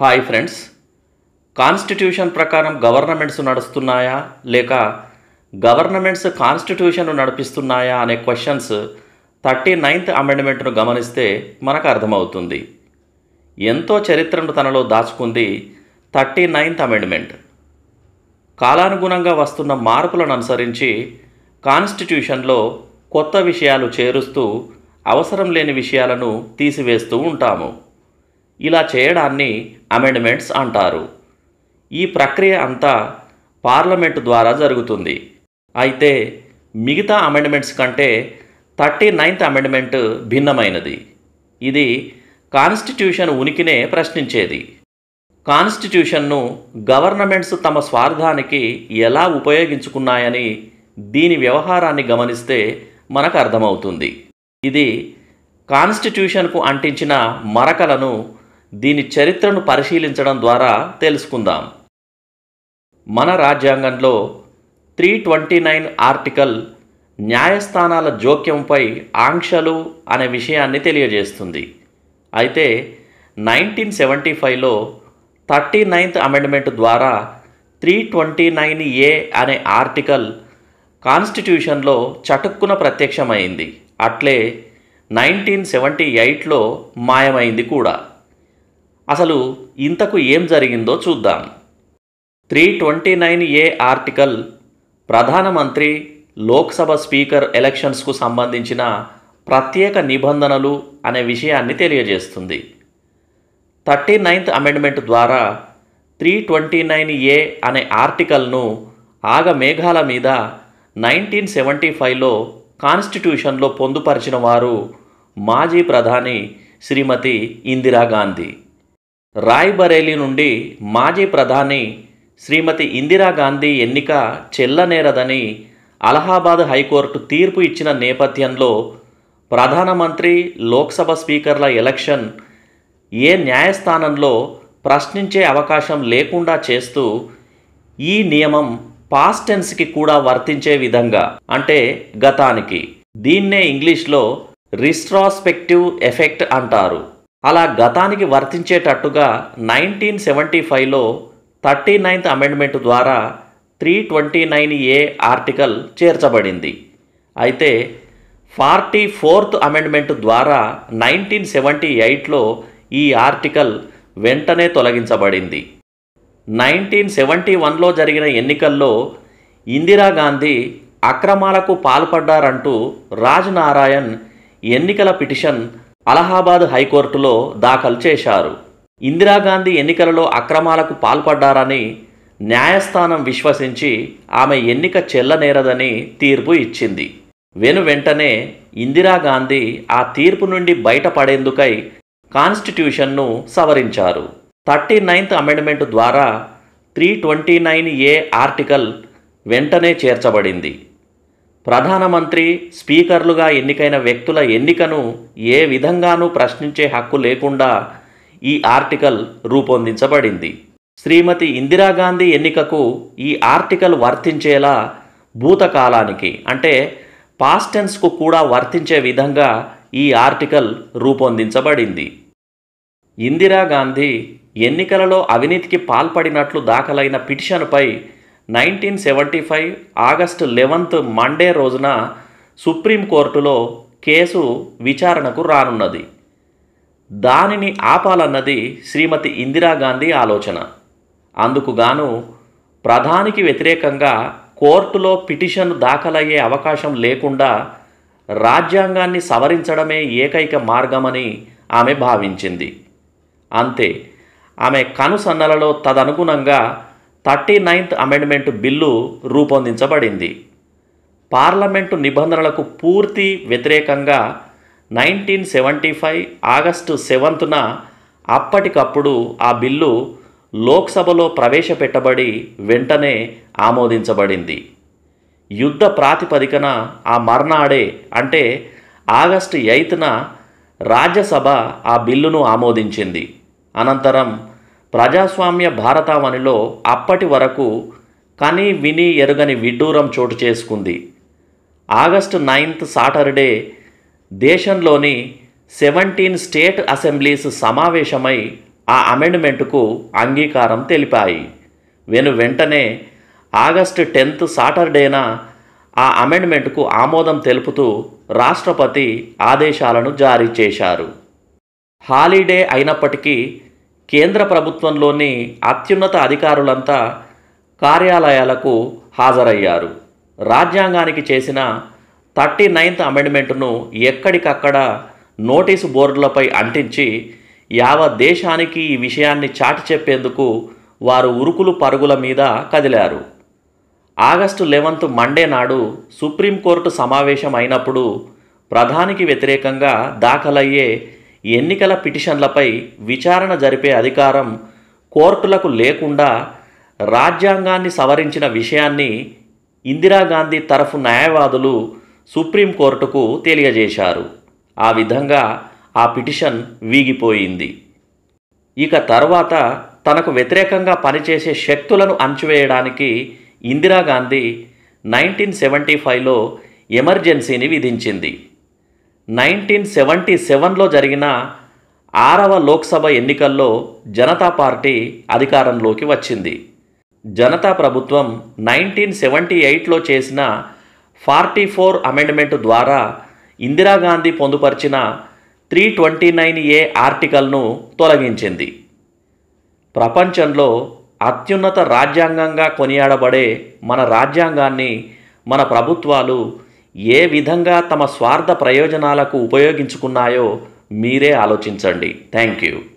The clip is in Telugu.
హాయ్ ఫ్రెండ్స్ కాన్స్టిట్యూషన్ ప్రకారం గవర్నమెంట్స్ నడుస్తున్నాయా లేక గవర్నమెంట్స్ కాన్స్టిట్యూషన్ నడిపిస్తున్నాయా అనే క్వశ్చన్స్ థర్టీ నైన్త్ అమెండ్మెంట్ను గమనిస్తే మనకు అర్థమవుతుంది ఎంతో చరిత్రను తనలో దాచుకుంది థర్టీ నైన్త్ అమెండ్మెంట్ కాలానుగుణంగా వస్తున్న మార్పులను అనుసరించి కాన్స్టిట్యూషన్లో కొత్త విషయాలు చేరుస్తూ అవసరం లేని విషయాలను తీసివేస్తూ ఉంటాము ఇలా చేయడాన్ని అమెండ్మెంట్స్ అంటారు ఈ ప్రక్రియ అంతా పార్లమెంటు ద్వారా జరుగుతుంది అయితే మిగతా అమెండ్మెంట్స్ కంటే థర్టీ నైన్త్ అమెండ్మెంట్ భిన్నమైనది ఇది కాన్స్టిట్యూషన్ ఉనికినే ప్రశ్నించేది కాన్స్టిట్యూషన్ను గవర్నమెంట్స్ తమ స్వార్థానికి ఎలా ఉపయోగించుకున్నాయని దీని వ్యవహారాన్ని గమనిస్తే మనకు అర్థమవుతుంది ఇది కాన్స్టిట్యూషన్కు అంటించిన మరకలను దీని చరిత్రను పరిశీలించడం ద్వారా తెలుసుకుందాం మన రాజ్యాంగంలో త్రీ ట్వంటీ నైన్ ఆర్టికల్ న్యాయస్థానాల జోక్యంపై ఆంక్షలు అనే విషయాన్ని తెలియజేస్తుంది అయితే నైన్టీన్ సెవెంటీ ఫైవ్లో థర్టీ నైన్త్ అమెండ్మెంట్ ద్వారా త్రీ ట్వంటీ నైన్ ఏ అనే ఆర్టికల్ కాన్స్టిట్యూషన్లో చటుక్కున ప్రత్యక్షమైంది అట్లే నైన్టీన్ సెవెంటీ ఎయిట్లో మాయమైంది కూడా అసలు ఇంతకు ఏం జరిగిందో చూద్దాం three twenty nine A article ప్రధానమంత్రి లోక్సభ స్పీకర్ ఎలక్షన్స్కు సంబంధించిన ప్రత్యేక నిబంధనలు అనే విషయాన్ని తెలియజేస్తుంది థర్టీ నైన్త్ అమెండ్మెంట్ ద్వారా త్రీ ట్వంటీ నైన్ ఏ అనే ఆర్టికల్ను ఆగమేఘాల మీద నైన్టీన్ సెవెంటీ ఫైవ్లో కాన్స్టిట్యూషన్లో పొందుపరిచిన వారు మాజీ ప్రధాని శ్రీమతి ఇందిరాగాంధీ రాయ్బరేలీ నుండి మాజీ ప్రధాని శ్రీమతి ఇందిరాగాంధీ ఎన్నిక చెల్లనేరదని అలహాబాద్ హైకోర్టు తీర్పు ఇచ్చిన నేపథ్యంలో ప్రధానమంత్రి లోక్సభ స్పీకర్ల ఎలక్షన్ ఏ న్యాయస్థానంలో ప్రశ్నించే అవకాశం లేకుండా చేస్తూ ఈ నియమం పాస్ట్ టెన్స్కి కూడా వర్తించే విధంగా అంటే గతానికి దీన్నే ఇంగ్లీష్లో రిస్ట్రాస్పెక్టివ్ ఎఫెక్ట్ అంటారు అలా గతానికి వర్తించేటట్టుగా నైన్టీన్ సెవెంటీ ఫైవ్లో థర్టీ నైన్త్ అమెండ్మెంట్ ద్వారా three twenty nine A article చేర్చబడింది అయితే ఫార్టీ ఫోర్త్ అమెండ్మెంట్ ద్వారా నైన్టీన్ సెవెంటీ ఎయిట్లో ఈ ఆర్టికల్ వెంటనే తొలగించబడింది నైన్టీన్ సెవెంటీ వన్లో జరిగిన ఎన్నికల్లో ఇందిరాగాంధీ అక్రమాలకు పాల్పడ్డారంటూ రాజ్ నారాయణ్ ఎన్నికల పిటిషన్ అలహాబాద్ హైకోర్టులో దాఖలు చేశారు ఇందిరాగాంధీ ఎన్నికలలో అక్రమాలకు పాల్పడ్డారని న్యాయస్థానం విశ్వసించి ఆమె ఎన్నిక చెల్లనేరదని తీర్పు ఇచ్చింది వెను వెంటనే ఇందిరాగాంధీ ఆ తీర్పు నుండి బయటపడేందుకై కాన్స్టిట్యూషన్ను సవరించారు థర్టీ నైన్త్ అమెండ్మెంట్ ద్వారా three twenty nine A article వెంటనే చేర్చబడింది ప్రధానమంత్రి స్పీకర్లుగా ఎన్నికైన వ్యక్తుల ఎన్నికను ఏ విధంగానూ ప్రశ్నించే హక్కు లేకుండా ఈ ఆర్టికల్ రూపొందించబడింది శ్రీమతి ఇందిరాగాంధీ ఎన్నికకు ఈ ఆర్టికల్ వర్తించేలా భూతకాలానికి అంటే పాస్టెన్స్కు కూడా వర్తించే విధంగా ఈ ఆర్టికల్ రూపొందించబడింది ఇందిరాగాంధీ ఎన్నికలలో అవినీతికి పాల్పడినట్లు దాఖలైన పిటిషన్పై nineteen seventy five August eleventh Monday రోజున సుప్రీంకోర్టులో కేసు విచారణకు రానున్నది దానిని ఆపాలన్నది శ్రీమతి ఇందిరాగాంధీ ఆలోచన అందుకు గాను ప్రధానికి వ్యతిరేకంగా కోర్టులో పిటిషన్ దాఖలయ్యే అవకాశం లేకుండా రాజ్యాంగాన్ని సవరించడమే ఏకైక మార్గమని ఆమె భావించింది అంతే ఆమె కనుసన్నలలో తదనుగుణంగా థర్టీ నైన్త్ అమెండ్మెంట్ బిల్లు రూపొందించబడింది పార్లమెంటు నిబంధనలకు పూర్తి వ్యతిరేకంగా నైన్టీన్ సెవెంటీ ఫైవ్ ఆగస్టు సెవెంత్న అప్పటికప్పుడు ఆ బిల్లు లోక్సభలో ప్రవేశపెట్టబడి వెంటనే ఆమోదించబడింది యుద్ధ ప్రాతిపదికన ఆ మర్నాడే అంటే ఆగస్టు ఎయిత్న రాజ్యసభ ఆ బిల్లును ఆమోదించింది అనంతరం ప్రజాస్వామ్య భారతావనిలో అప్పటి వరకు కని విని ఎరుగని విడ్డూరం చోటు చేసుకుంది ఆగస్టు నైన్త్ సాటర్డే దేశంలోని సెవెంటీన్ స్టేట్ అసెంబ్లీస్ సమావేశమై ఆ అమెండ్మెంటుకు అంగీకారం తెలిపాయి వెను వెంటనే ఆగస్టు టెన్త్ సాటర్డేన ఆ అమెండ్మెంట్కు ఆమోదం తెలుపుతూ రాష్ట్రపతి ఆదేశాలను జారీ చేశారు హాలిడే అయినప్పటికీ కేంద్ర ప్రభుత్వంలోని అత్యున్నత అధికారులంతా కార్యాలయాలకు హాజరయ్యారు రాజ్యాంగానికి చేసిన థర్టీ నైన్త్ అమెండ్మెంట్ను ఎక్కడికక్కడ నోటీసు బోర్డులపై అంటించి యావత్ దేశానికి ఈ విషయాన్ని చాటి చెప్పేందుకు వారు ఉరుకులు పరుగుల మీద కదిలారు ఆగస్టు లెవెన్త్ మండే నాడు సుప్రీంకోర్టు సమావేశం అయినప్పుడు ప్రధానికి వ్యతిరేకంగా దాఖలయ్యే ఎన్నికల పిటిషన్లపై విచారణ జరిపే అధికారం కోర్టులకు లేకుండా రాజ్యాంగాన్ని సవరించిన విషయాన్ని ఇందిరాగాంధీ తరఫు న్యాయవాదులు సుప్రీంకోర్టుకు తెలియజేశారు ఆ విధంగా ఆ పిటిషన్ వీగిపోయింది ఇక తర్వాత తనకు వ్యతిరేకంగా పనిచేసే శక్తులను అణచివేయడానికి ఇందిరాగాంధీ నైన్టీన్ సెవెంటీ ఫైవ్లో ఎమర్జెన్సీని విధించింది నైన్టీన్ సెవెంటీ సెవెన్లో జరిగిన ఆరవ లోక్సభ ఎన్నికల్లో జనతా పార్టీ అధికారంలోకి వచ్చింది జనతా ప్రభుత్వం నైన్టీన్ సెవెంటీ ఎయిట్లో చేసిన ఫార్టీ ఫోర్ అమెండ్మెంట్ ద్వారా ఇందిరాగాంధీ పొందుపరిచిన త్రీ ట్వంటీ నైన్ ఏ ఆర్టికల్ను తొలగించింది ప్రపంచంలో అత్యున్నత రాజ్యాంగంగా కొనియాడబడే మన రాజ్యాంగాన్ని మన ప్రభుత్వాలు ఏ విధంగా తమ స్వార్థ ప్రయోజనాలకు ఉపయోగించుకున్నాయో మీరే ఆలోచించండి థ్యాంక్ యూ